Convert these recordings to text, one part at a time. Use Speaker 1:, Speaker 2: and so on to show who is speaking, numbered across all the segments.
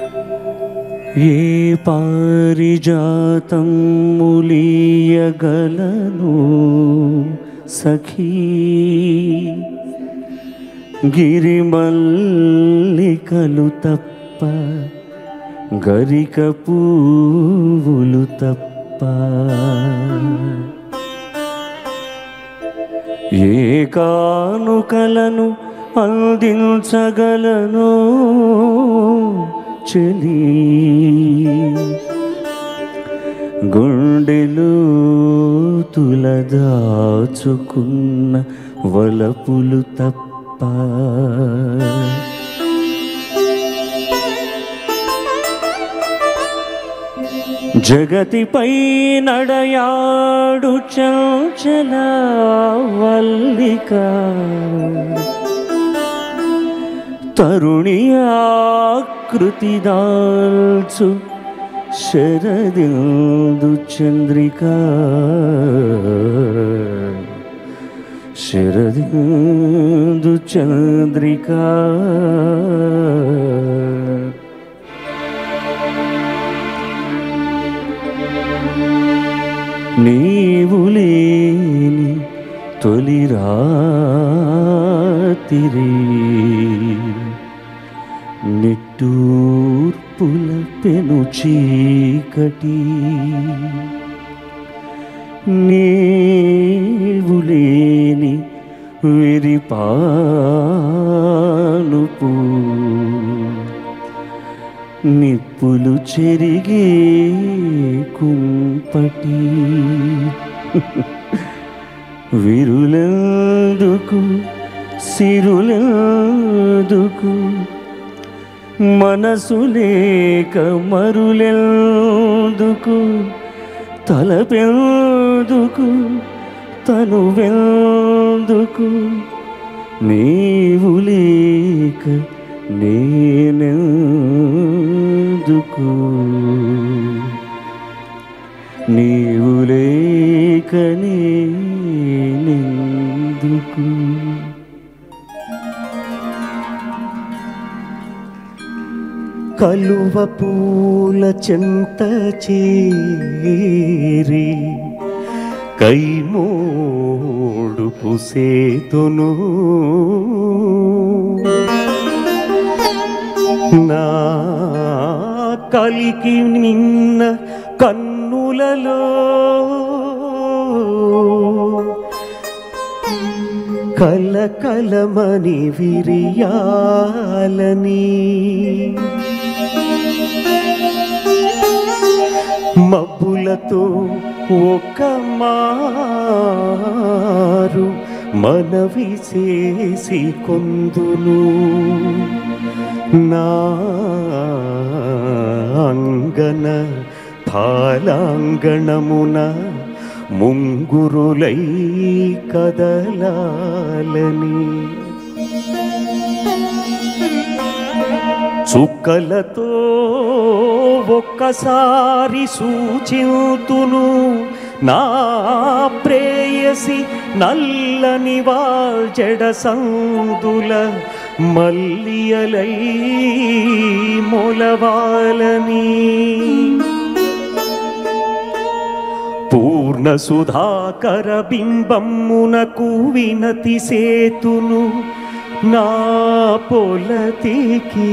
Speaker 1: ఏ పారిజాతం ములీయగలను సఖీ గిరిమల్లికలు తప్ప గరిక పువ్వులు తప్ప ఏ కానుకలను అందించగలను చెలి గుండెలు తులదాచుకున్న వలపులు తప్ప జగతిపై నడయాడు చంచల వల్లిక తరుణి ఆకృతి దాల్చు శరదిందు చంద్రిక శరదిందు చంద్రిక నీవు లేని తొలి రాతిరి నిట్టూర్పుల పెను చీకటి నీవు లేని విరిపానుపు నిప్పులు చెరిగే కుంపటి విరులందుకు సిరులందుకు మనసు లేక మరులెందుకు తలపెందుకు తనువెందుకు నీవు లేక నేనెందుకు నీవు లేక నేనెందుకు కలువ పూల చెంత చేరి కైమోడు పుసేతును నా కలికి నిన్న కన్నులలో కలకలమని విరియాలని మబ్బులతో ఒక మారు మనవి చేసి కొందును నా అంగన ఫాలాంగణమున ముంగురులై కదలాలని చుక్కలతో ఒక్కసారి సూచింతును నా ప్రేయసి నల్లని వాజడ సందుల మల్లియలై మొలవాలని పూర్ణ సుధాకర బింబమ్మునకు వినతి సేతును నా పొలతికి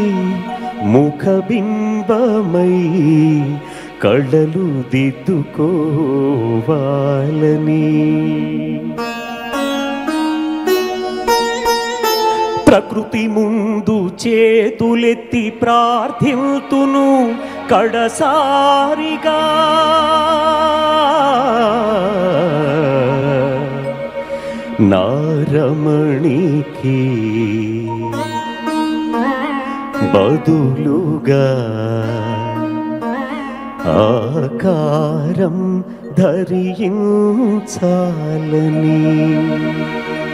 Speaker 1: ముఖబింబమై కళ్ళలు దిద్దుకోవాలని ప్రకృతి ముందు చేతులెత్తి ప్రార్థిల్తును కడసారిగా నారమణికి బదులుగా ఆకారం ధరించాలని